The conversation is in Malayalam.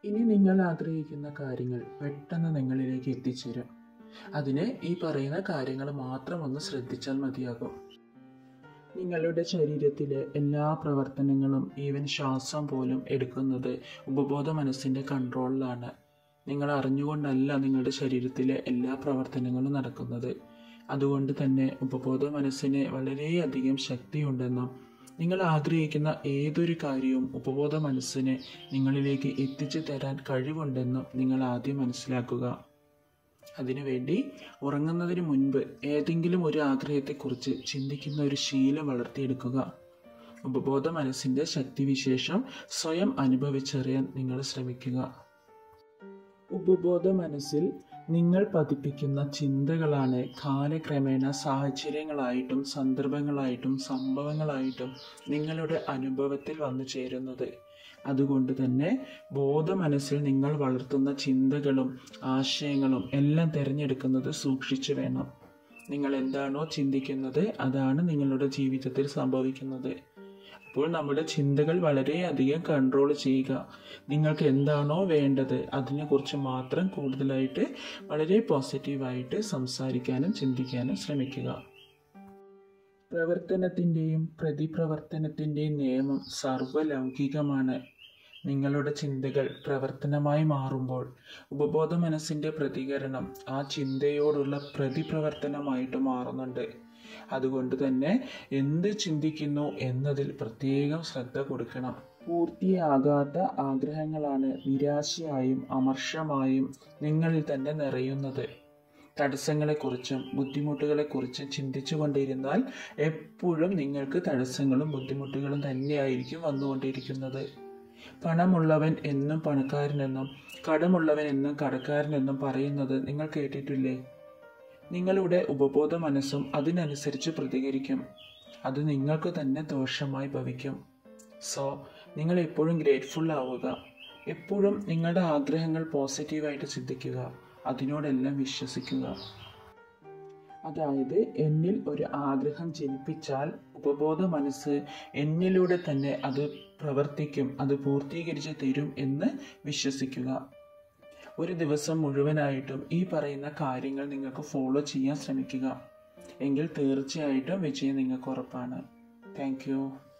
ഇനി നിങ്ങൾ ആഗ്രഹിക്കുന്ന കാര്യങ്ങൾ പെട്ടെന്ന് നിങ്ങളിലേക്ക് എത്തിച്ചേരും അതിന് ഈ പറയുന്ന കാര്യങ്ങൾ മാത്രം ഒന്ന് ശ്രദ്ധിച്ചാൽ മതിയാകും നിങ്ങളുടെ ശരീരത്തിലെ എല്ലാ പ്രവർത്തനങ്ങളും ഈവൻ ശ്വാസം പോലും എടുക്കുന്നത് ഉപബോധ മനസ്സിൻ്റെ കൺട്രോളിലാണ് നിങ്ങൾ അറിഞ്ഞുകൊണ്ടല്ല നിങ്ങളുടെ ശരീരത്തിലെ എല്ലാ പ്രവർത്തനങ്ങളും നടക്കുന്നത് അതുകൊണ്ട് തന്നെ ഉപബോധ മനസ്സിന് വളരെയധികം ശക്തിയുണ്ടെന്നും നിങ്ങൾ ആഗ്രഹിക്കുന്ന ഏതൊരു കാര്യവും ഉപബോധ മനസ്സിന് നിങ്ങളിലേക്ക് എത്തിച്ചു തരാൻ കഴിവുണ്ടെന്നും നിങ്ങൾ ആദ്യം മനസ്സിലാക്കുക അതിനുവേണ്ടി ഉറങ്ങുന്നതിന് മുൻപ് ഏതെങ്കിലും ഒരു ആഗ്രഹത്തെക്കുറിച്ച് ചിന്തിക്കുന്ന ഒരു ശീലം വളർത്തിയെടുക്കുക ഉപബോധ മനസ്സിൻ്റെ ശക്തിവിശേഷം സ്വയം അനുഭവിച്ചറിയാൻ നിങ്ങൾ ശ്രമിക്കുക ഉപബോധ മനസ്സിൽ നിങ്ങൾ പതിപ്പിക്കുന്ന ചിന്തകളാണ് കാലക്രമേണ സാഹചര്യങ്ങളായിട്ടും സന്ദർഭങ്ങളായിട്ടും സംഭവങ്ങളായിട്ടും നിങ്ങളുടെ അനുഭവത്തിൽ വന്നു ചേരുന്നത് അതുകൊണ്ട് തന്നെ ബോധ മനസ്സിൽ നിങ്ങൾ വളർത്തുന്ന ചിന്തകളും ആശയങ്ങളും എല്ലാം തിരഞ്ഞെടുക്കുന്നത് സൂക്ഷിച്ചു വേണം നിങ്ങൾ എന്താണോ ചിന്തിക്കുന്നത് അതാണ് നിങ്ങളുടെ ജീവിതത്തിൽ സംഭവിക്കുന്നത് അപ്പോൾ നമ്മുടെ ചിന്തകൾ വളരെയധികം കൺട്രോൾ ചെയ്യുക നിങ്ങൾക്ക് എന്താണോ വേണ്ടത് അതിനെക്കുറിച്ച് മാത്രം കൂടുതലായിട്ട് വളരെ പോസിറ്റീവായിട്ട് സംസാരിക്കാനും ചിന്തിക്കാനും ശ്രമിക്കുക പ്രവർത്തനത്തിൻ്റെയും പ്രതിപ്രവർത്തനത്തിൻ്റെയും നിയമം സർവലൗകികമാണ് നിങ്ങളുടെ ചിന്തകൾ പ്രവർത്തനമായി മാറുമ്പോൾ ഉപബോധ മനസ്സിൻ്റെ പ്രതികരണം ആ ചിന്തയോടുള്ള പ്രതിപ്രവർത്തനമായിട്ട് മാറുന്നുണ്ട് അതുകൊണ്ട് തന്നെ എന്ത് ചിന്തിക്കുന്നു എന്നതിൽ പ്രത്യേകം ശ്രദ്ധ കൊടുക്കണം പൂർത്തിയാകാത്ത ആഗ്രഹങ്ങളാണ് നിരാശയായും അമർഷമായും നിങ്ങളിൽ തന്നെ നിറയുന്നത് തടസ്സങ്ങളെക്കുറിച്ചും ബുദ്ധിമുട്ടുകളെക്കുറിച്ചും ചിന്തിച്ചു കൊണ്ടിരുന്നാൽ എപ്പോഴും നിങ്ങൾക്ക് തടസ്സങ്ങളും ബുദ്ധിമുട്ടുകളും തന്നെയായിരിക്കും വന്നുകൊണ്ടിരിക്കുന്നത് പണമുള്ളവൻ എന്നും പണക്കാരനെന്നും കടമുള്ളവൻ എന്നും കടക്കാരനെന്നും പറയുന്നത് നിങ്ങൾ കേട്ടിട്ടില്ലേ നിങ്ങളുടെ ഉപബോധ മനസ്സും അതിനനുസരിച്ച് പ്രതികരിക്കും അത് നിങ്ങൾക്ക് തന്നെ ദോഷമായി ഭവിക്കും സോ നിങ്ങൾ എപ്പോഴും ഗ്രേറ്റ്ഫുൾ ആവുക എപ്പോഴും നിങ്ങളുടെ ആഗ്രഹങ്ങൾ പോസിറ്റീവായിട്ട് ചിന്തിക്കുക അതിനോടെല്ലാം വിശ്വസിക്കുക അതായത് എന്നിൽ ഒരു ആഗ്രഹം ജനിപ്പിച്ചാൽ ഉപബോധ മനസ്സ് എന്നിലൂടെ തന്നെ അത് പ്രവർത്തിക്കും അത് പൂർത്തീകരിച്ച് തരും എന്ന് വിശ്വസിക്കുക ഒരു ദിവസം മുഴുവനായിട്ടും ഈ പറയുന്ന കാര്യങ്ങൾ നിങ്ങൾക്ക് ഫോളോ ചെയ്യാൻ ശ്രമിക്കുക എങ്കിൽ തീർച്ചയായിട്ടും വിജയം നിങ്ങൾക്ക് ഉറപ്പാണ് താങ്ക്